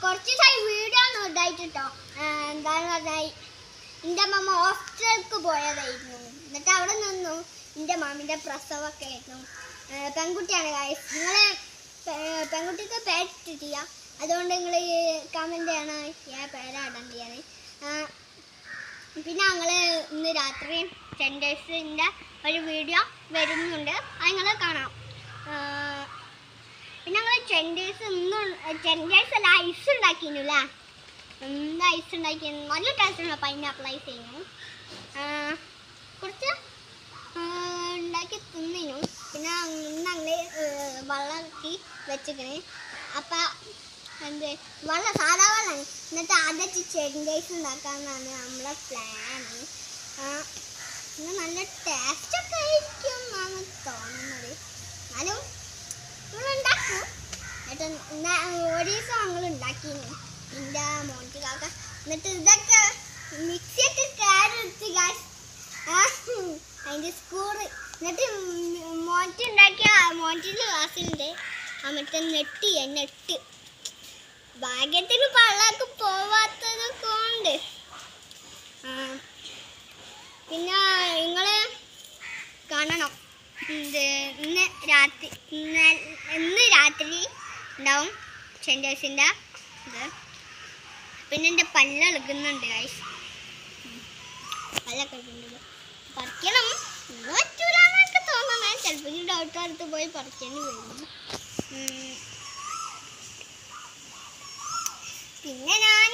കുറച്ച് ദിവസമായി വീഡിയോ ഒന്നും ഉണ്ടായിട്ടോ എന്താന്ന് പറഞ്ഞാൽ എൻ്റെ അമ്മ ഹോസ്റ്റലിലേക്ക് പോയതായിരുന്നു എന്നിട്ട് അവിടെ നിന്നു എൻ്റെ മാമിൻ്റെ പ്രസവമൊക്കെ ആയിരുന്നു ആ, പെൺകുട്ടിയാണ് ഗായ്സ് നിങ്ങൾ പെൺകുട്ടിക്ക് പേരിട്ടിട്ടില്ല അതുകൊണ്ട് നിങ്ങൾ കമൻ്റ് ചെയ്യണം ഏ പേരാടണ്ടിയാണ് പിന്നെ ഞങ്ങൾ ഇന്ന് രാത്രി സെൻറ്റേഴ്സിൻ്റെ ഒരു വീഡിയോ വരുന്നുണ്ട് അത് നിങ്ങൾ കാണാം ആ, പിന്നെ ഞങ്ങൾ ചെൻഡേഴ്സ് ഇന്ന് ചെൻഡേഴ്സ് അല്ല ഐസ് ഉണ്ടാക്കിയിരുന്നു അല്ലേ എന്ത് ഐസ് ഉണ്ടാക്കിയിരുന്നു നല്ല ടേസ്റ്റുള്ള പൈനാപ്പിൾ ഐസ് ചെയ്യുന്നു കുറച്ച് ആ, ഉണ്ടാക്കി തിന്നിനു പിന്നെ ഇന്ന് ഞങ്ങൾ വെള്ളമാക്കി വെച്ചിക്കണേ അപ്പം എന്ത് വെള്ളം സാധാ വെള്ളമാണ് എന്നിട്ട് അതൊക്കെ ചെൻഡേഴ്സ് ഉണ്ടാക്കാമെന്നാണ് നമ്മളെ പ്ലാന് പിന്നെ നല്ല ടേസ്റ്റൊക്കെ ആയിരിക്കും എന്നാണ് തോന്നുന്നത് എന്നാലും നമ്മളുണ്ടാക്കും എന്നിട്ട് ഇന്ന- ഒരു ദിവസം ഞങ്ങൾ ഉണ്ടാക്കിയിരുന്നു എൻ്റെ മോንቲ കാക്ക എന്നിട്ട് ഇതൊക്കെ മിക്സിയൊക്കെ കയറെടുത്ത് ഗാസ് അതിൻ്റെ സ്കൂറ് എന്നിട്ട് മോറ്റി ഉണ്ടാക്കിയ മോറ്റിൻ്റെ ക്ലാസ്സിലുണ്ട് ആ മറ്റേ നെട്ടി നെട്ട് ഭാഗ്യത്തിന് പള്ളക്ക് പോവാത്തതൊക്കെ ഉണ്ട് ആ, പിന്നെ നിങ്ങൾ കാണണം ഇത് ഇന്ന് രാത്രി ഇന്ന് ഇന്ന് രാത്രി ഉണ്ടാവും സെൻറ്റേഴ്സിൻ്റെ ഇത് പിന്നെ എൻ്റെ പല്ല് ഇളകുന്നുണ്ട് ഗൈസ് പല്ലൊക്കെ ഇളകുന്നുണ്ട് പറിക്കണം ഇന്ന് പറ്റൂല എന്നൊക്കെ തോന്നുന്നത് ചിലപ്പോൾ ഡൗട്ട് അടുത്ത് പോയി പറിക്കേണ്ടി വരും ഉം. പിന്നെ ഞാൻ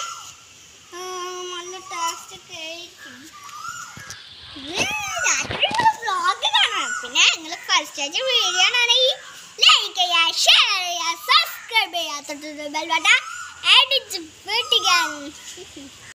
നല്ല ടേസ്റ്റ് ഒക്കെ ആയിരിക്കും ഇന്ന് രാത്രി വ്ളോഗ് കാണാം പിന്നെ നിങ്ങൾ ഫസ്റ്റ് ആയിട്ട് വീഡിയോ ആണെങ്കിൽ ലൈക്ക് ചെയ്യുക ഷെയർ ചെയ്യുക സബ്സ്ക്രൈബ് ചെയ്യുക തൊട്ട് ബെൽ ബട്ടൺ അടിച്ച് പൊട്ടിക്കാൻ